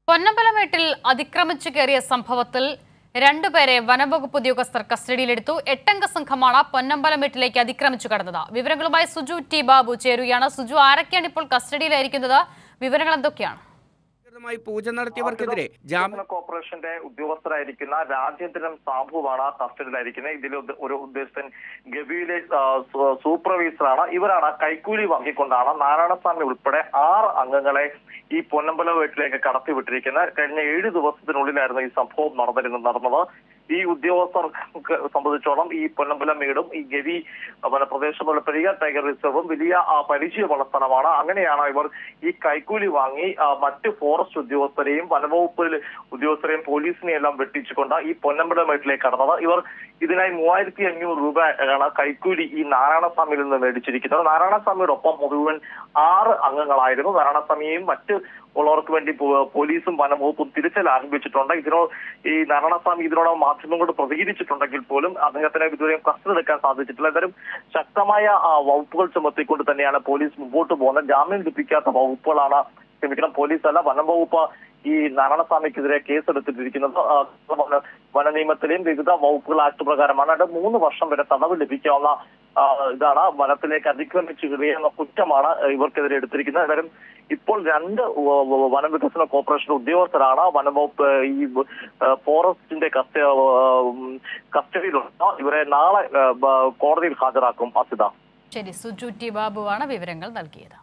പൊന്നമ്പലമേട്ടിൽ അതിക്രമിച്ചു കയറിയ സംഭവത്തിൽ രണ്ടുപേരെ വനംവകുപ്പ് ഉദ്യോഗസ്ഥർ കസ്റ്റഡിയിലെടുത്ു എട്ടംഗ സംഘമാണ് പൊന്നമ്പലമേട്ടിലേക്ക് അതിക്രമിച്ചു കടന്നത് വിവരങ്ങളുമായി സുജു ടി ബാബു ചേരുകയാണ് സുജു ആരൊക്കെയാണ് ഇപ്പോൾ കസ്റ്റഡിയിലായിരിക്കുന്നത് വിവരങ്ങൾ എന്തൊക്കെയാണ് മായി പൂജ നടത്തിയവർക്കെതിരെ ജാമ്യം വികസന കോർപ്പറേഷന്റെ ഉദ്യോഗസ്ഥരായിരിക്കുന്ന രാജേന്ദ്രൻ സാബുവാണ് കസ്റ്റഡിയിലായിരിക്കുന്നത് ഇതിൽ ഉദ്ദ- ഒരു ഉദ്യോഗസ്ഥൻ ഗവിയിലെ ആ, സൂ- സൂപ്പർവൈസറാണ് ഇവരാണ് കൈക്കൂലി വാങ്ങിക്കൊണ്ടാണ് നാരായണസ്വാമി ഉൾപ്പെടെ ആറ് അംഗങ്ങളെ ഈ പൊന്നമ്പലം വീട്ടിലേക്ക് കടത്തിവിട്ടിരിക്കുന്നത് കഴിഞ്ഞ ഏഴ് ദിവസത്തിനുള്ളിലായിരുന്നു ഈ സംഭവം നടന്നിരുന്നത് നടന്നത് ഈ ഉദ്യോഗസ്ഥർക്ക് സംബന്ധിച്ചോളം ഈ പൊന്നമ്പലം വീടും ഈ ഗവി പിന്നെ പ്രദേശമുള്ള പെരിയ ടൈഗർ റിസർവും വലിയ ആ, പരിചയമുള്ള സ്ഥലമാണ് അങ്ങനെയാണ് ഇവർ ഈ കൈക്കൂലി വാങ്ങി ആ, മറ്റ് ഫോറസ്റ്റ് ഉദ്യോഗസ്ഥരെയും വനവകുപ്പിൽ ഉദ്യോഗസ്ഥരെയും പോലീസിനെയും എല്ലാം വെട്ടിച്ചുകൊണ്ട് ഈ പൊന്നമ്പലം വീട്ടിലേക്ക് കടന്നത് ഇവർ ഇതിനായി മൂവായിരത്തി അഞ്ഞൂറ് രൂപ ആണ് കൈക്കൂലി ഈ നാരായണസ്വാമിയിൽ നിന്ന് മേടിച്ചിരിക്കുന്നത് നാരായണസ്വാമിയുടെ ഒപ്പം മുഴുവൻ ആറ് അംഗങ്ങളായിരുന്നു നാരായണസ്വാമിയെയും മറ്റ് ഉള്ളവർക്ക് വേണ്ടി പോ- പോലീസും വനംവകുപ്പും തിരച്ചിൽ ആരംഭിച്ചിട്ടുണ്ട് ഇതിനോ ഈ നാരായണസ്വാമി ഇതിനോട് മാധ്യമങ്ങളോട് പ്രതികരിച്ചിട്ടുണ്ടെങ്കിൽ പോലും അദ്ദേഹത്തിനെ ഇതുവരെയും കസ്റ്റഡി എടുക്കാൻ സാധിച്ചിട്ടില്ല എന്തായാലും ശക്തമായ ആ, വകുപ്പുകൾ ചുമത്തിക്കൊണ്ട് തന്നെയാണ് പോലീസ് മുമ്പോട്ട് പോകുന്നത് ജാമ്യം ലഭിക്കാത്ത വകുപ്പുകളാണ് ക്ഷമിക്കണം പോലീസ് അല്ല വനം വകുപ്പ് ഈ നാരായണസ്വാമിക്കെതിരെ കേസെടുത്തിട്ടിരിക്കുന്നത് ആ, വന- വന നിയമത്തിലെയും വിവിധ വകുപ്പുകൾ ആക്ട് പ്രകാരമാണ് അത് മൂന്ന് വർഷം വരെ തടവ് ലഭിക്കാവുന്ന ആ, ഇതാണ് വനത്തിലേക്ക് അതിക്രമിച്ചു കയറിയ കുറ്റമാണ് ഇവർക്കെതിരെ എടുത്തിരിക്കുന്നത് എന്തായാലും ഇപ്പോൾ രണ്ട് വ- വ- വനം വികസന കോർപ്പറേഷൻ ഉദ്യോഗസ്ഥരാണ് വനംവകുപ്പ് ഈ ആ, ഫോറസ്റ്റിന്റെ കസ്റ്റ- ആ, ഉം, കസ്റ്റഡിയിലുള്ള ഇവരെ നാളെ ആ, ബ- കോടതിയിൽ ഹാജരാക്കും അസിത ശരി സുജു ടി ബാബുവാണ് വിവരങ്ങൾ നൽകിയത്